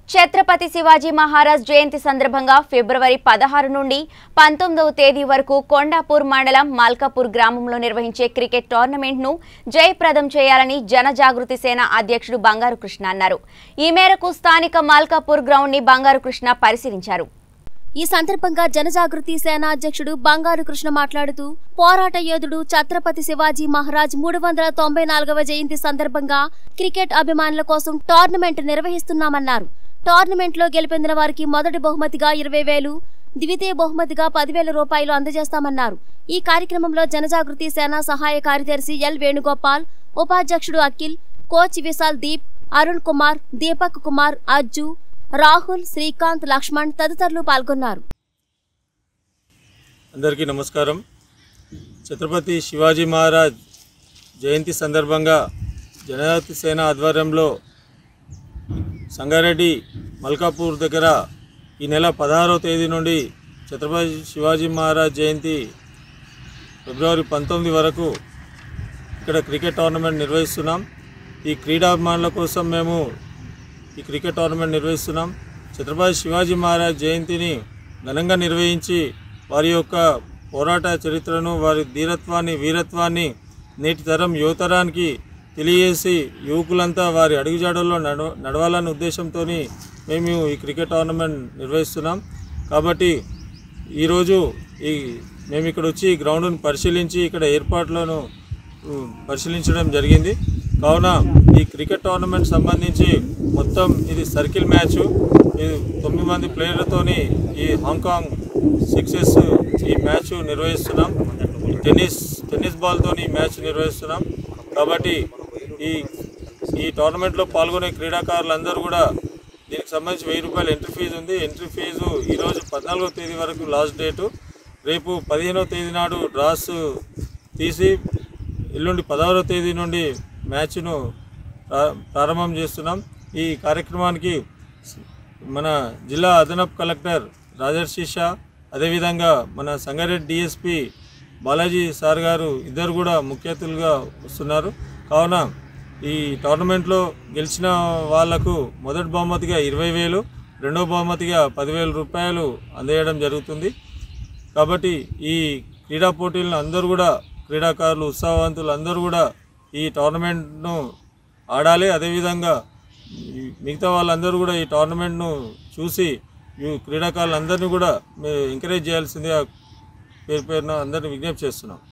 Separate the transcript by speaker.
Speaker 1: ఛత్రపతి శివాజీ మహారాజ్ జయంతి సందర్భంగా ఫిబ్రవరి పదహారు నుండి పంతొమ్మిదవ తేదీ వరకు కొండాపూర్ మండలం మల్కాపూర్ గ్రామంలో నిర్వహించే క్రికెట్ టోర్నమెంట్ను జయప్రదం చేయాలని జనజాగృతి సేన అధ్యక్షుడు బంగారు కృష్ణ అన్నారు ఈ మేరకు స్థానిక మల్కాపూర్ గ్రౌండ్ని బంగారు కృష్ణ పరిశీలించారు
Speaker 2: ఈ సందర్భంగా జనజాగృతి సేన అధ్యక్షుడు బంగారు కృష్ణ మాట్లాడుతూ పోరాట యోధుడు ఛత్రపతి శివాజీ మహారాజ్ మూడు వందల తొంభై నాలుగవ జయంతి సందర్భంగా క్రికెట్ అభిమానుల కోసం టోర్నమెంట్ నిర్వహిస్తున్నామన్నారు టోర్నమెంట్లో గెలుపొందిన వారికి మొదటి బహుమతిగా ఇరవై వేలు ద్వితీయ బహుమతిగా పదివేల రూపాయలు అందజేస్తామన్నారు ఈ కార్యక్రమంలో జనజాగృతి సేన సహాయ కార్యదర్శి ఎల్ వేణుగోపాల్ ఉపాధ్యక్షుడు అఖిల్ కోచ్ విశాల్ దీప్ అరుణ్ కుమార్ దీపక్ కుమార్ అజ్జు రాహుల్ శ్రీకాంత్ లక్ష్మణ్ తదితరులు పాల్గొన్నారు
Speaker 3: అందరికీ నమస్కారం ఛత్రపతి శివాజీ మహారాజ్ జయంతి సందర్భంగా జనజాతి సేన ఆధ్వర్యంలో సంగారెడ్డి మల్కాపూర్ దగ్గర ఈ నెల పదహారవ తేదీ నుండి ఛత్రపతి శివాజీ మహారాజ్ జయంతి ఫిబ్రవరి పంతొమ్మిది వరకు ఇక్కడ క్రికెట్ టోర్నమెంట్ నిర్వహిస్తున్నాం ఈ క్రీడాభిమానుల కోసం మేము ఈ క్రికెట్ టోర్నమెంట్ నిర్వహిస్తున్నాం ఛత్రపతి శివాజీ మహారాజ్ జయంతిని ఘనంగా నిర్వహించి వారి యొక్క పోరాట చరిత్రను వారి ధీరత్వాన్ని వీరత్వాన్ని నేటి తరం యువతరానికి తెలియజేసి యువకులంతా వారి అడుగుజాడల్లో నడవ నడవాలనే ఉద్దేశంతో మేము ఈ క్రికెట్ టోర్నమెంట్ నిర్వహిస్తున్నాం కాబట్టి ఈరోజు ఈ మేము ఇక్కడ వచ్చి గ్రౌండ్ను పరిశీలించి ఇక్కడ ఏర్పాట్లను ఉ, పరిశీలించడం జరిగింది కావున ఈ క్రికెట్ టోర్నమెంట్ సంబంధించి మొత్తం ఇది సర్కిల్ మ్యాచ్ ఇది తొమ్మిది మంది ప్లేయర్లతోని ఈ హాంకాంగ్ సిక్సెస్ ఈ మ్యాచ్ నిర్వహిస్తున్నాం ఈ టెన్నిస్ టెన్నిస్ బాల్తోని ఈ మ్యాచ్ నిర్వహిస్తున్నాం కాబట్టి ఈ ఈ టోర్నమెంట్లో పాల్గొనే క్రీడాకారులందరూ కూడా దీనికి సంబంధించి వెయ్యి రూపాయల ఎంట్రీ ఫీజు ఉంది ఎంట్రీ ఫీజు ఈరోజు పద్నాలుగో తేదీ వరకు లాస్ట్ డేటు రేపు పదిహేనవ తేదీ నాడు డ్రాస్ తీసి ఎల్లుండి పదహారవ తేదీ నుండి మ్యాచ్ను ప్రా- ప్రారంభం చేస్తున్నాం ఈ కార్యక్రమానికి మన జిల్లా అదనపు కలెక్టర్ రాజర్షి షా అదేవిధంగా మన సంగారెడ్డి డిఎస్పి బాలాజీ సార్ గారు ఇద్దరు కూడా ముఖ్య అతిథులుగా వస్తున్నారు కావున ఈ టోర్నమెంట్లో గెలిచిన వాళ్లకు మొదటి బహుమతిగా ఇరవై వేలు రెండో బహుమతిగా పదివేల రూపాయలు అందజేయడం జరుగుతుంది కాబట్టి ఈ క్రీడా పోటీలను అందరూ కూడా క్రీడాకారులు ఉత్సాహవంతులు అందరూ కూడా ఈ టోర్నమెంట్ను ఆడాలి అదేవిధంగా ఈ మిగతా వాళ్ళందరూ కూడా ఈ టోర్నమెంట్ను చూసి ఈ క్రీడాకారులందరినీ కూడా ఎంకరేజ్ చేయాల్సిందిగా పేరు పేరున అందరినీ విజ్ఞప్తి చేస్తున్నాం